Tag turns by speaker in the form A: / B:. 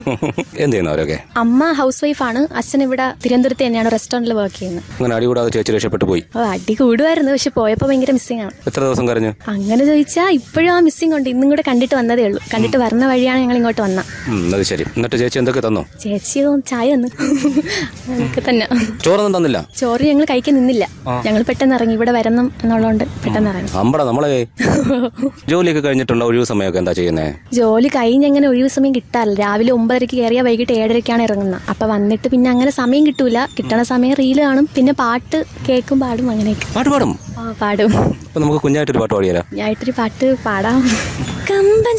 A: എന്ത് ചെയ്യുന്നു അവരൊക്കെ
B: അമ്മ ഹൗസ് വൈഫാണ് അച്ഛൻ ഇവിടെ തിരുവനന്തപുരത്ത് തന്നെയാണ് റെസ്റ്റോറന്റിൽ വർക്ക് ചെയ്യുന്നത്
A: അങ്ങനെ അടികൂടാതെ ചേച്ചി രക്ഷപ്പെട്ടു പോയി
B: ഓ അടി കൂടുമായിരുന്നു പക്ഷെ പോയപ്പോൾ ഭയങ്കര മിസ്സിംഗ് ആണ്
A: എത്ര ദിവസം കരഞ്ഞു
B: അങ്ങനെ ചോദിച്ചാൽ ഇപ്പോഴും ആ മിസ്സിംഗ് ഉണ്ട് ഇന്നും കൂടെ കണ്ടിട്ട് വന്നതേ ഉള്ളൂ കണ്ടിട്ട് വരുന്ന വഴിയാണ് ഞങ്ങൾ ഇങ്ങോട്ട് വന്ന
A: ഉം, അത് ശരി എന്നിട്ട് ചേച്ചി എന്തൊക്കെ തന്നു
B: ചേച്ചി ചായ തന്നു അതൊക്കെ തന്നെ
A: ചോറൊന്നും തന്നില്ല
B: ചോറ് ഞങ്ങൾ കഴിക്കാൻ നിന്നില്ല ഞങ്ങൾ പെട്ടെന്ന് ഇറങ്ങി ഇവിടെ വരണം എന്നുള്ളതുകൊണ്ട് പെട്ടെന്ന് ഇറങ്ങി
A: അമ്പട നമ്മളെ ജോലിയൊക്കെ കഴിഞ്ഞിട്ടുള്ള ഒഴിവ് സമയമൊക്കെ എന്താ ചെയ്യുന്നേ
B: ജോലി കഴിഞ്ഞ് അങ്ങനെ ഒഴിവ് സമയം കിട്ടാറില്ല രാവിലെ ഒമ്പതരയ്ക്ക് കയറിയാൽ വൈകിട്ട് ഏഴരയ്ക്കാണ് ഇറങ്ങുന്നത് അപ്പൊ വന്നിട്ട് പിന്നെ അങ്ങനെ സമയം കിട്ടൂല കിട്ടണ സമയം റീല് കാണും പിന്നെ പാട്ട് കേൾക്കും പാടും അങ്ങനെയൊക്കെ
A: പാട്ട് പാടും
B: ആ പാടും
A: അപ്പൊ നമുക്ക് കുഞ്ഞായിട്ടൊരു പാട്ട് പാടിയാലോ
B: ഞായിട്ടൊരു പാട്ട് പാടാം കമ്പൻ